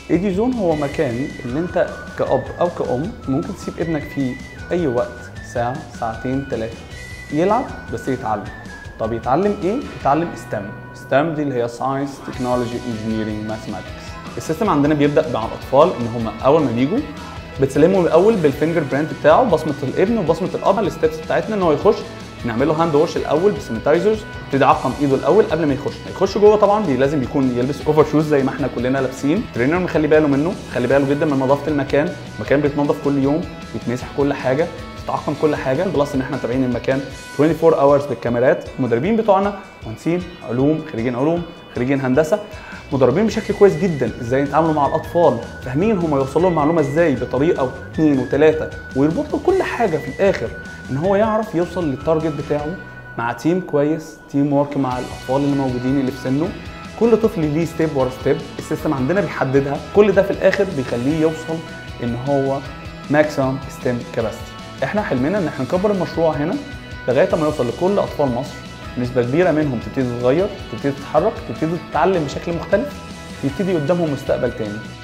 ايدي زون هو مكان اللي انت كأب او كأم ممكن تسيب ابنك فيه اي وقت ساعة ساعتين ثلاثة يلعب بس يتعلم طب يتعلم ايه؟ يتعلم ستام ستام دي اللي هي ساينس تكنولوجي انجينيرنج ماثماتكس السيستم عندنا بيبدا مع الاطفال ان هم اول ما بيجوا بتسلمهم الاول بالفينجر برينت بتاعه بصمه الابن وبصمه الاب الستبس بتاعتنا ان هو يخش نعمل له هاند ووش الاول بسانيتايزرز يبتدي يعقم ايده الاول قبل ما يخش يخش جوه طبعا بي لازم يكون يلبس اوفر شوز زي ما احنا كلنا لابسين ترينر مخلي باله منه خلي باله جدا من نظافه المكان المكان بيتنظف كل يوم بيتمسح كل حاجه بتتعقم كل حاجه بلس ان احنا متابعين المكان 24 اورز بالكاميرات المدربين بتوعنا مهندسين علوم خريجين علوم خريجين هندسه مدربين بشكل كويس جدا ازاي يتعاملوا مع الاطفال فاهمين هم يوصلوا لهم المعلومه ازاي بطريقه واثنين وثلاثه ويربطوا كل حاجه في الاخر ان هو يعرف يوصل للتارجت بتاعه مع تيم كويس تيم ورك مع الاطفال اللي موجودين اللي في سنه كل طفل ليه ستيب ورا ستيب السيستم عندنا بيحددها كل ده في الاخر بيخليه يوصل ان هو ماكسيمم ستيم كاباسيتي احنا حلمنا ان احنا نكبر المشروع هنا لغايه ما يوصل لكل اطفال مصر نسبه كبيره منهم تبتدي تتغير تبتدي تتحرك تبتدي تتعلم بشكل مختلف يبتدي قدامهم مستقبل تاني